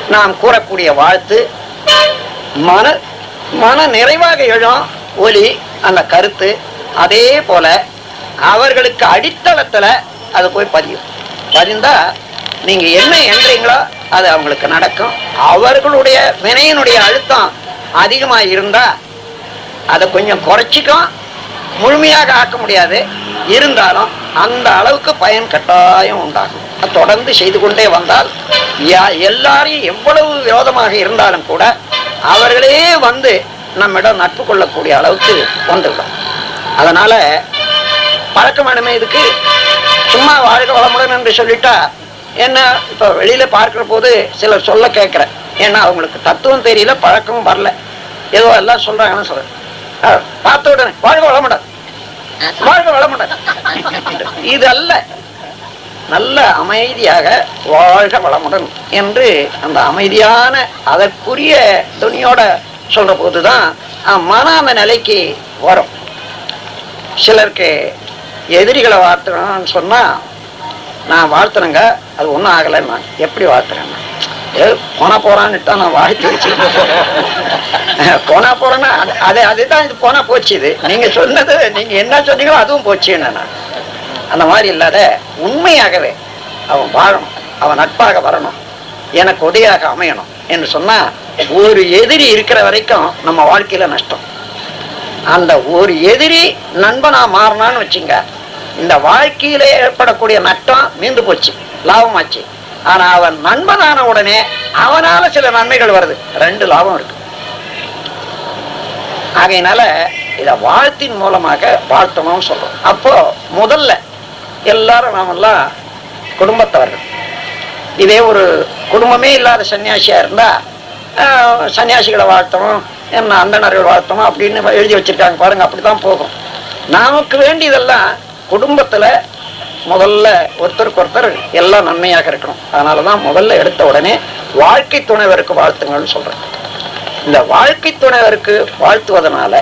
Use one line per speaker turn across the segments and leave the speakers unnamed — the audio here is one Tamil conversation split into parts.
நாம் கூறக்கூடிய வாழ்த்து மன மன நிறைவாக எழும் ஒலி அந்த கருத்து அதே போல அவர்களுக்கு அடித்தளத்துல அது போய் பதியும் பதிந்தா நீங்க என்ன என்றீங்களோ அது அவங்களுக்கு நடக்கும் அவர்களுடைய வினையினுடைய அழுத்தம் அதிகமா இருந்தா அதை கொஞ்சம் குறைச்சிக்கும் முழுமையாக ஆக்க முடியாது இருந்தாலும் அந்த அளவுக்கு பயன் கட்டாயம் உண்டாகும் அது தொடர்ந்து செய்து கொண்டே வந்தால் யா- எல்லாரையும் எவ்வளவு விரோதமாக இருந்தாலும் கூட அவர்களே வந்து நம்மிடம் நட்பு கொள்ளக்கூடிய அளவுக்கு வந்துவிடும் அதனால பழக்கம் வேணுமே இதுக்கு சும்மா வாழ்க வளமுடன் என்று சொல்லிட்டா என்ன இப்ப வெளியில பார்க்கிற போது சிலர் சொல்ல கேட்கிறேன் ஏன்னா அவங்களுக்கு தத்துவம் தெரியல பழக்கமும் வரல ஏதோ எல்லாம் சொல்றாங்கன்னு சொல்றேன் அஹ், பார்த்த உடனே வாழ்க வளமுடன் வாழ்க வளமுடன் இது அல்ல நல்ல அமைதியாக வாழ்க வளமுடன் என்று அந்த அமைதியான அதற்குரிய துணியோட சொல்ற போதுதான் அஹ், மனம் அந்த நிலைக்கு வரும் சிலருக்கு எதிரிகளை வாழ்த்துறோம்னு சொன்னா நான் வாழ்த்துறேங்க அது ஒன்றும் ஆகலைன்னு நான் எப்படி வாழ்த்துறேன் ஏ போனா போறான்னுட்டு நான் வாழ்த்து வச்சுக்கிட்டு போனா போறேன்னா அது- அது அதுதான் இது போனா போச்சு இது நீங்க சொன்னது நீங்க என்ன சொன்னீங்களோ அதுவும் போச்சுன்னு நான் அந்த மாதிரி இல்லாத உண்மையாகவே அவன் வாழணும் அவன் நட்பாக வரணும் எனக்கு உதவியாக அமையணும் என்று சொன்னா ஒரு எதிரி இருக்கிற வரைக்கும் நம்ம வாழ்க்கையில நஷ்டம் அந்த ஒரு எதிரி நண்பனா மாறினான்னு வச்சுங்க இந்த வாழ்க்கையில ஏற்படக்கூடிய நட்டம் மீண்டு போச்சு லாபமாச்சு ஆனா அவன் நண்பனான உடனே அவனால சில நன்மைகள் வருது ரெண்டு லாபம் இருக்கு ஆகையினால இத வாழ்த்தின் மூலமாக வாழ்த்தணும்னு சொல்றோம் அப்போ முதல்ல எல்லாரும் நாமெல்லாம் குடும்பத்தவர்கள் இதே ஒரு குடும்பமே இல்லாத சன்னியாசியா இருந்தா ஆஹ், சன்னியாசிகளை வாழ்த்தணும் என்ன அந்தணர்கள் வாழ்த்தணும் அப்படின்னு எழுதி வச்சிருக்காங்க பாருங்க அப்படிதான் போகும் நமக்கு வேண்டியதெல்லாம் குடும்பத்துல முதல்ல ஒருத்தருக்கு ஒருத்தர் எல்லாம் நன்மையாக இருக்கணும் அதனாலதான் முதல்ல எடுத்த உடனே வாழ்க்கை துணைவருக்கு வாழ்த்துங்கள்னு சொல்றேன் இந்த வாழ்க்கை துணைவருக்கு வாழ்த்துவதனால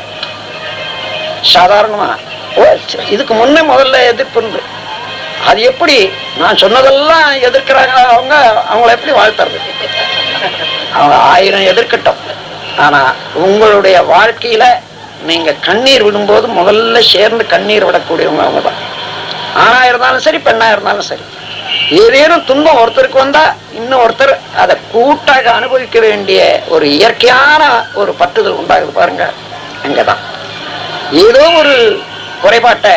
சாதாரணமா ஓ, ச- இதுக்கு முன்னே முதல்ல எதிர்ப்பு இருந்து அது எப்படி நான் சொன்னதெல்லாம் எதிர்க்கிறாங்க அவங்க அவங்கள எப்படி வாழ்த்துறது அவங்க ஆயிரம் எதிர்க்கட்டும் ஆனா உங்களுடைய வாழ்க்கையில நீங்க கண்ணீர் விடும்போது முதல்ல சேர்ந்து கண்ணீர் விடக்கூடியவங்க அவங்க தான் ஆணா இருந்தாலும் சரி பெண்ணா இருந்தாலும் சரி ஏதேனும் துன்பம் ஒருத்தருக்கு வந்தா இன்னும் ஒருத்தர் அதை கூட்டாக அனுபவிக்க வேண்டிய ஒரு இயற்கையான ஒரு பற்றுதல் உண்டாகுது பாருங்க அங்கதான் ஏதோ ஒரு குறைபாட்டை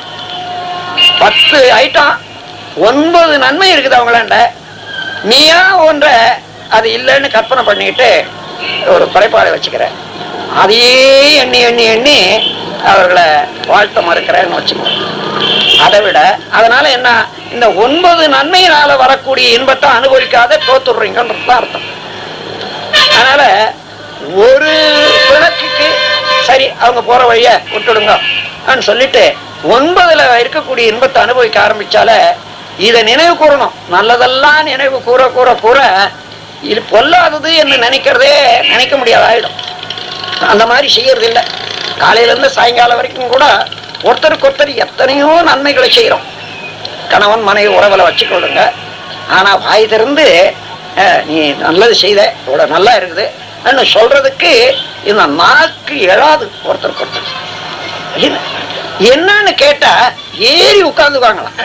பத்து ஐட்டம் ஒன்பது நன்மை இருக்குது அவங்களாண்ட நீயா ஒன்ற அது இல்லைன்னு கற்பனை பண்ணிக்கிட்டு ஒரு குறைபாடை வச்சுக்கிற அதையே எண்ணி எண்ணி எண்ணி அவர்களை வாழ்த்த மறுக்கிறேன்னு வச்சுக்கோ அதை விட அதனால என்ன இந்த ஒன்பது நன்மையினால வரக்கூடிய இன்பத்தை அனுபவிக்காத தோத்துடுறீங்கன்றது தான் அர்த்தம் அதனால ஒரு விளக்குக்கு சரி அவங்க போற வழிய விட்டுடுங்க அப்படின்னு சொல்லிட்டு ஒன்பதுல இருக்கக்கூடிய இன்பத்தை அனுபவிக்க ஆரம்பிச்சால இதை நினைவு கூறணும் நல்லதெல்லாம் நினைவு கூற கூற கூற இது பொல்லாதது என்று நினைக்கிறதே நினைக்க முடியாத ஆயிடும் அந்த மாதிரி செய்யறது இல்லை காலையில இருந்து சாயங்காலம் வரைக்கும் கூட ஒருத்தருக்கு ஒருத்தர் எத்தனையோ நன்மைகளை செய்யறோம் கணவன் மனைவி உறவுல வச்சுக்கொள்ளுங்க ஆனா வாய் திறந்து அஹ், நீ நல்லது செய்த இவ்வளவு நல்லா இருக்குது ன்னு சொல்றதுக்கு இந்த நாக்கு எழாது ஒருத்தருக்கு ஒருத்தர் என்ன- என்னன்னு கேட்டா ஏறி உட்கார்ந்துக்குவாங்களாம்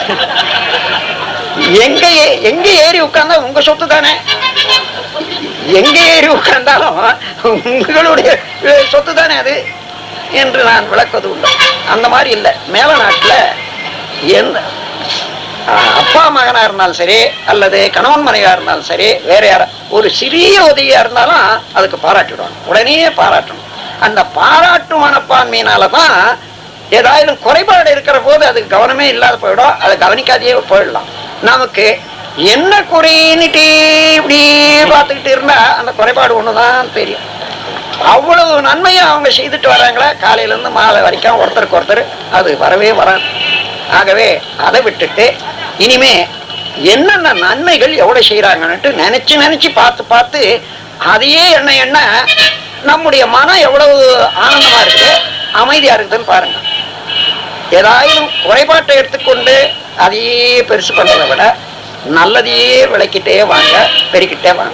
எங்க ஏ- எங்க ஏறி உட்கார்ந்தா உங்க சொத்து தானே எங்க ஏறி உட்கார்ந்தாலும் உங்களுடைய அஹ், சொத்து தானே அது என்று நான் விளக்குவது உண்டு அந்த மாதிரி இல்லை மேல நாட்டுல எந்த ஆஹ், அப்பா மகனா இருந்தாலும் சரி அல்லது கணவன் மனைவியா இருந்தாலும் சரி வேற யார ஒரு சிறிய உதவியா இருந்தாலும் அதுக்கு பாராட்டிடுவாங்க உடனே பாராட்டணும் அந்த பாராட்டு மனப்பான்மையினாலதான் ஏதாவது குறைபாடு இருக்கிற போது அதுக்கு கவனமே இல்லாத போயிடும் அதை கவனிக்காதையே போயிடலாம் நமக்கு என்ன குறைன்னுட்டு இப்படி பார்த்துக்கிட்டு இருந்தா அந்த குறைபாடு ஒண்ணுதான் தெரியும் அவ்வளவு நன்மையை அவங்க செய்துட்டு வராங்களா காலையில இருந்து மாலை வரைக்கும் ஒருத்தருக்கு ஒருத்தர் அது வரவே வராது ஆகவே அதை விட்டுட்டு இனிமே என்னென்ன நன்மைகள் எவ்வளவு செய்யறாங்கன்னுட்டு நினைச்சு நினைச்சு பார்த்து பார்த்து அதையே எண்ண எண்ண நம்முடைய மனம் எவ்வளவு ஆனந்தமா இருக்குது அமைதியா இருக்குதுன்னு பாருங்க ஏதாயிலும் குறைபாட்டை எடுத்துக்கொண்டு அதையே பெருசு பண்றதை விட நல்லதையே விளக்கிட்டே வாங்க பெருக்கிட்டே வாங்க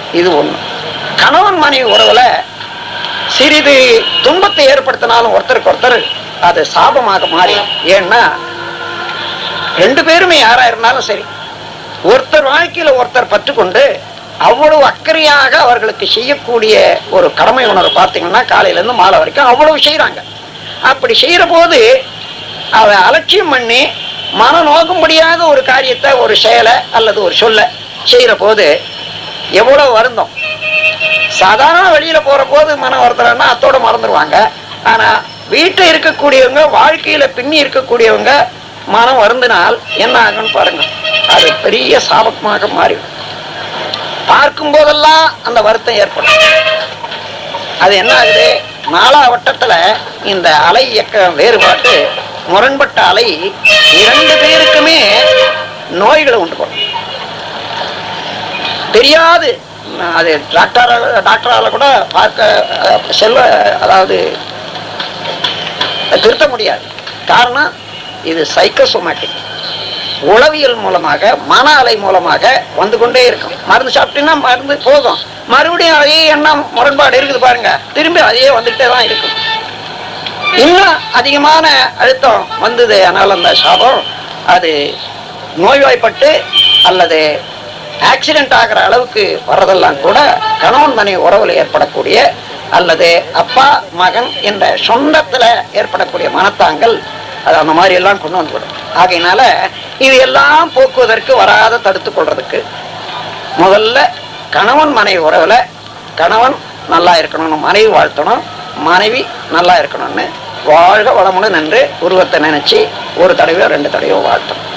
இது ஒண்ணு கணவன் மனைவி உறவுல சிறிது துன்பத்தை ஏற்படுத்தினாலும் ஒருத்தருக்கு ஒருத்தர் அது சாபமாக மாறி ஏன்னா ரெண்டு பேருமே யாரா இருந்தாலும் சரி ஒருத்தர் வாழ்க்கையில ஒருத்தர் பற்றுக்கொண்டு அவ்வளவு அக்கறையாக அவர்களுக்கு செய்யக்கூடிய ஒரு கடமை உணர்வு பார்த்தீங்கன்னா காலையில இருந்து மாலை வரைக்கும் அவ்வளவு செய்யறாங்க அப்படி செய்யற போது அவ அலட்சியம் பண்ணி மன நோக்கும்படியாக ஒரு காரியத்தை ஒரு செயலை அல்லது ஒரு சொல்ல செய்யற போது எவ்வளவு வருந்தம் சாதாரண வெளியில போற போது மனம் வருத்தலன்னா அத்தோட மறந்துடுவாங்க ஆனா வீட்டில் இருக்கக்கூடியவங்க வாழ்க்கையில பின்னி இருக்கக்கூடியவங்க மனம் வருந்தினால் என்ன ஆகும்னு பாருங்க அது பெரிய சாபமாக மாறிடும் பார்க்கும் போதெல்லாம் அந்த வருத்தம் ஏற்படும் அது என்ன ஆகுது நாலா வட்டத்துல இந்த அலை இயக்க வேறுபாட்டு முரண்பட்ட அலை இரண்டு பேருக்குமே நோய்களை உண்டு பண்ணும் தெரியாது அது டாக்டர் டாக்டரால கூட பார்க்க அஹ், செல்வ அதாவது திருத்த முடியாது காரணம் இது சைக்கோசோமேட்டிக் உளவியல் மூலமாக மன அலை மூலமாக வந்து கொண்டே இருக்கும் மருந்து சாப்பிட்டீங்கன்னா மருந்து போகும் மறுபடியும் அதே எண்ணம் முரண்பாடு இருக்குது பாருங்க திரும்பி அதே வந்துகிட்டே தான் இருக்கும் இன்னும் அதிகமான அழுத்தம் வந்தது ஆனால் அந்த சாபம் அது நோய்வாய்ப்பட்டு அல்லது ஆக்சிடென்ட் ஆகிற அளவுக்கு வர்றதெல்லாம் கூட கணவன் மனைவி உறவுல ஏற்படக்கூடிய அல்லது அப்பா மகன் என்ற சொந்தத்துல ஏற்படக்கூடிய மனத்தாங்கள் அது அந்த மாதிரி எல்லாம் கொண்டு வந்துவிடும் ஆகையினால இது எல்லாம் போக்குவதற்கு வராத தடுத்து கொள்றதுக்கு முதல்ல கணவன் மனைவி உறவுல கணவன் நல்லா இருக்கணும்னு மனைவி வாழ்த்தணும் மனைவி நல்லா இருக்கணும்னு வாழ்க வளமுடன் என்று உருவத்தை நினைச்சு ஒரு தடவையோ ரெண்டு தடவையோ வாழ்த்தணும்